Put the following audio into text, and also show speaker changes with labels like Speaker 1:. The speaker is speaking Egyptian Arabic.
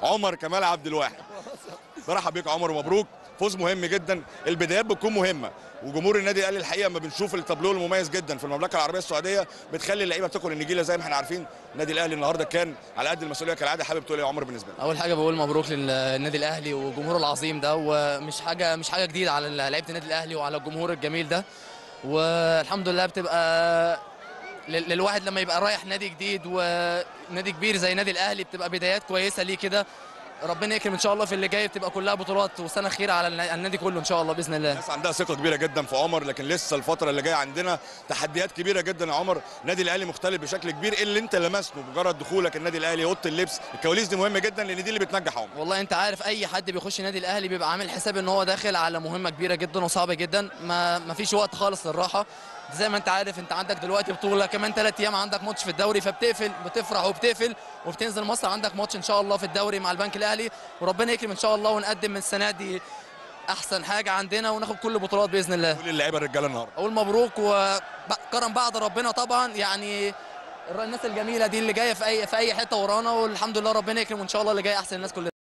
Speaker 1: عمر كمال عبد الواحد برحب بيك يا عمر ومبروك فوز مهم جدا البدايات بتكون مهمه وجمهور النادي الاهلي الحقيقه ما بنشوف التابلو المميز جدا في المملكه العربيه السعوديه بتخلي اللعيبه بتاكل النجيله زي ما احنا عارفين النادي الاهلي النهارده كان على قد المسؤوليه كالعاده حابب تقول ايه يا عمر بالنسبه لك
Speaker 2: اول حاجه بقول مبروك للنادي الاهلي وجمهوره العظيم ده ومش حاجه مش حاجه جديده على لعيبه النادي الاهلي وعلى الجمهور الجميل ده والحمد لله بتبقى لل- للواحد لما يبقى رايح نادي جديد ونادي كبير زي نادي الاهلي بتبقى بدايات كويسه ليه كده ربنا يكرم ان شاء الله في اللي جاي بتبقى كلها بطولات وسنه خير على النا- النادي كله ان شاء الله باذن الله
Speaker 1: الناس عندها ثقه كبيره جدا في عمر لكن لسه الفتره اللي جايه عندنا تحديات كبيره جدا يا عمر النادي الاهلي مختلف بشكل كبير ايه اللي انت لمسته مجرد دخولك النادي الاهلي اوضه اللبس الكواليس دي مهمه جدا لان دي اللي بتنجح عمر
Speaker 2: والله انت عارف اي حد بيخش نادي الاهلي بيبقى عامل حساب ان هو داخل على مهمه كبيره جدا وصعبه جدا ما ما فيش وقت خالص للراحه زي ما انت عارف انت عندك دلوقتي بطوله كمان ثلاث ايام عندك ماتش في الدوري فبتقفل بتفرح وبتقفل وبتنزل مصر عندك ماتش ان شاء الله في الدوري مع البنك الاهلي وربنا يكرم ان شاء الله ونقدم من السنه دي احسن حاجه عندنا وناخد كل البطولات باذن الله
Speaker 1: قول للعيبه الرجاله النهارده
Speaker 2: اقول مبروك وكرم بعد ربنا طبعا يعني الناس الجميله دي اللي جايه في اي في اي حته ورانا والحمد لله ربنا يكرم وان شاء الله اللي جاي احسن الناس كلها